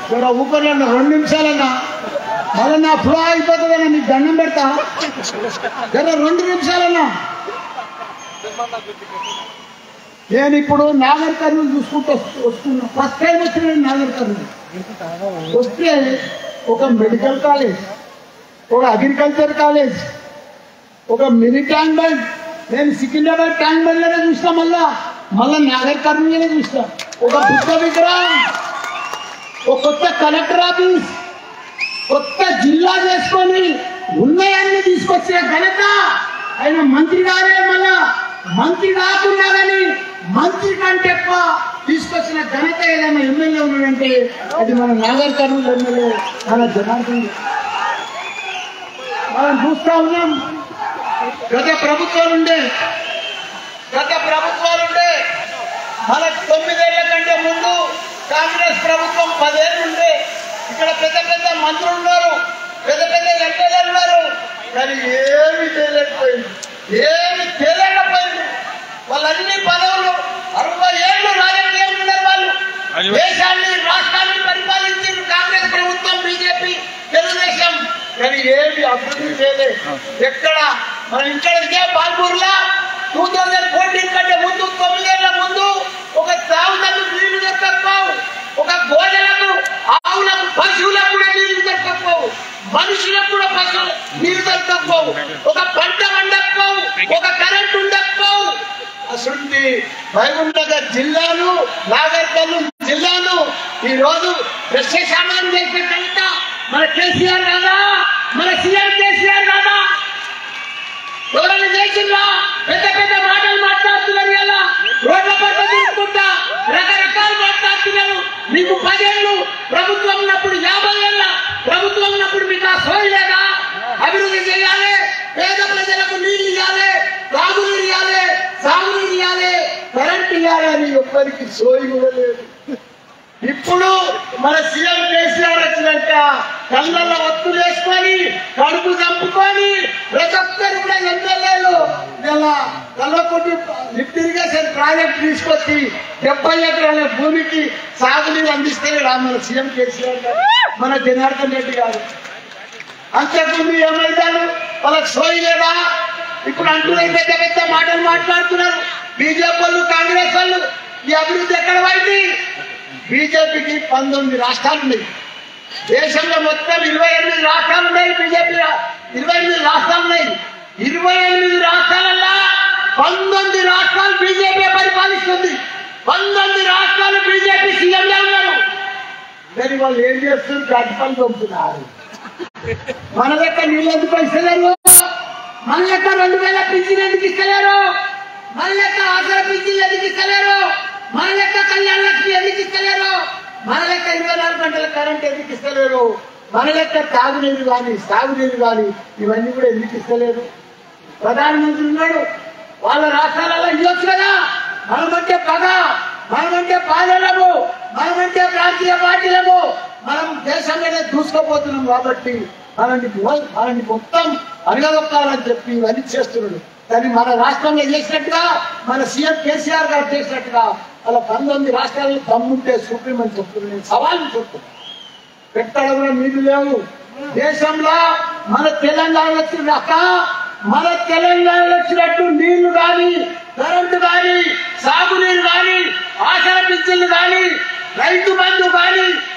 జర ఊపర్లన్న రెండు నిమిషాలన్నా మళ్ళీ నా ఫ్లో అయిపోతుందన్నా నీకు దండం పెడతా జర రెండు నిమిషాలన్నా నేను ఇప్పుడు నాగర్ కర్నూలు చూసుకుంటూ వస్తు- వస్తున్నా ఫస్ట్ టైం వచ్చిన నాగర్ కర్నూలు వస్తే ఒక మెడికల్ కాలేజ్ ఒక అగ్రికల్చర్ కాలేజ్ ఒక మినీ ట్యాంక్ బండ్ నేను సికింద్రాబాద్ ట్యాంక్ బండ్ లోనే చూస్తా మళ్ళా మళ్ళా నాగర్ కర్నూలులోనే చూస్తా ఒక బుద్ధ విగ్రహం ఒక కొత్త కలెక్టర్ ఆఫీస్ కొత్త జిల్లా చేసుకొని ఉన్నాయన్ని తీసుకొచ్చిన ఘనత ఆయన మంత్రి గారే మళ్ళా మంత్రి కాకున్నా కానీ మంత్రి కంటే ఎక్కువ తీసుకొచ్చిన ఘనత ఏదైనా ఎమ్మెల్యే ఉన్నాడంటే అది మన నాగర్ కర్నూలు ఎమ్మెల్యే మన జనార్దన్ మనం చూస్తా ఉన్నాం గత ప్రభుత్వాలు ఉండే గత ప్రభుత్వాలు ఉండే మన తొమ్మిదేళ్ల కంటే ముందు కాంగ్రెస్ ప్రభుత్వం పదేళ్ళు ఉండే ఇక్కడ పెద్ద పెద్ద మంత్రులు ఉన్నారు పెద్ద పెద్ద ఎమ్మెల్యేలు ఉన్నారు కానీ ఏమి తేలేకపోయింది ఏమి తేలేకపోయింది వాళ్ళన్ని పదవులు అరవై ఏళ్ళు రాజకీయం ఉన్నారు వాళ్ళు దేశాన్ని రాష్ట్రాన్ని పరిపాలించారు కాంగ్రెస్ ప్రభుత్వం బీజేపీ తెలుగుదేశం కానీ ఏమి అభివృద్ధి చేయలేదు ఎక్కడ మన ఇక్కడ ఇదే బాల్పూర్లా టూ థౌజండ్ ఫోర్టీన్ కంటే ముందు తొమ్మిదేళ్ల ముందు ఒక తాగులకు నీళ్లు దొరకకపోవు ఒక గోడలకు ఆవులకు పశువులకు కూడా నీళ్లు దొరకకపోవు మనుషులకు కూడా పశువులు నీళ్లు దొరకకపోవు ఒక పంట వండకపోవు ఒక కరెంట్ ఉండకపోవు అసలు మహబూబ్నగర్ జిల్లాను నాగర్ కర్నూలు జిల్లాను ఈ రోజు ప్రత్యక్షామం చేసే కవిత మన కేసీఆర్ కాదా మన సీఎం కేసీఆర్ కాదా ఎవరైనా చేసిందా పెద్ద పెద్ద మాటలు మాట్లాడుతున్నారు ఇలా రోడ్ల పట్ల తీసుకుంటా రకరకాలు మాట్లాడుతున్నారు మీకు పదేళ్ళు ప్రభుత్వం ఉన్నప్పుడు యాభై ఏళ్ళ ప్రభుత్వం ఉన్నప్పుడు మీకు ఆ సోయి లేదా అభివృద్ధి చేయాలి పేద ప్రజలకు నీళ్లు ఇవ్వాలి తాగునీరు ఇవ్వాలి సాగునీరు ఇవ్వాలి కరెంట్ ఇవ్వాలి అని ఒక్కరికి సోయి కూడా లేదు ఇప్పుడు మన సీఎం కేసీఆర్ వచ్చినాక కళ్ళల్లో ఒత్తులు వేసుకొని కడుపు చంపుకొని ప్రతి ఒక్కరు కూడా ఎమ్మెల్యేలు ఇలా కల్లకొట్టి లిఫ్ట్ ఇరిగేషన్ ప్రాజెక్ట్ తీసుకొచ్చి డెబ్బై ఎకరాల భూమికి సాగునీరు అందిస్తే రా మన సీఎం కేసీఆర్ గారు మన జనార్దన్ రెడ్డి గారు అంతకుముందు ఏమైందాలు వాళ్ళకి సోయి లేదా ఇప్పుడు అంటున్నారు పెద్ద పెద్ద మాటలు మాట్లాడుతున్నారు బీజేపీ వాళ్ళు కాంగ్రెస్ వాళ్ళు ఈ అభివృద్ధి ఎక్కడ పోయింది బీజేపీకి పంతొమ్మిది రాష్ట్రాలు ఉన్నాయి దేశంలో మొత్తం ఇరవై ఎనిమిది రాష్ట్రాలు ఉన్నాయి బీజేపీ రా- ఇరవై ఎనిమిది రాష్ట్రాలు ఉన్నాయి ఇరవై ఎనిమిది రాష్ట్రాలల్లో పంతొమ్మిది రాష్ట్రాలు బీజేపీ పరిపాలిస్తుంది పంతొమ్మిది రాష్ట్రాలు బీజేపీ సీఎంగా ఉన్నారు మరి వాళ్ళు ఏం చేస్తున్నారు గడ్పలు పంపుతున్నారు మన లెక్క నీళ్ళు ఎందుకు ఇస్తలేరు మన లెక్క రెండు వేల పింఛన్ ఎందుకు ఇస్తలేరు మన లెక్క ఆసర పింఛన్ ఎందుకు ఇస్తలేరు మన లెక్క కళ్యాణ లక్ష్మి ఎందుకు ఇస్తలేరు మన లెక్క ఇరవై నాలుగు గంటల కరెంట్ ఎందుకు ఇస్తలేరు మన లెక్క తాగునీరు కానీ సాగునీరు కానీ ఇవన్నీ కూడా ఎందుకు ఇస్తలేరు ప్రధానమంత్రి ఉన్నాడు వాళ్ళ రాష్ట్రాలలో ఇవ్వచ్చు కదా మనమంటే పగ మనమంటే పాలనము మనమంటే ప్రాంతీయ పార్టీలము మనం దేశంలోనే దూసుకుపోతున్నాం కాబట్టి మనల్ని మొ- మనల్ని మొత్తం అడగదొక్కాలని చెప్పి ఇవన్నీ చేస్తున్నాడు కానీ మన రాష్ట్రంలో చేసినట్టుగా మన సీఎం కేసీఆర్ గారు చేసినట్టుగా వాళ్ళ పంతొమ్మిది రాష్ట్రాల్లో దమ్ముంటే సుప్రీం అని చెప్తున్నాను నేను సవాల్ చెప్తున్నాను ఎక్కడ కూడా నీళ్లు లేవు దేశంలో మన తెలంగాణ వచ్చినాక మన తెలంగాణ వచ్చినట్టు నీళ్లు గాని కరెంటు గాని సాగునీరు గాని ఆశల పింఛన్లు గాని రైతు బంధు గాని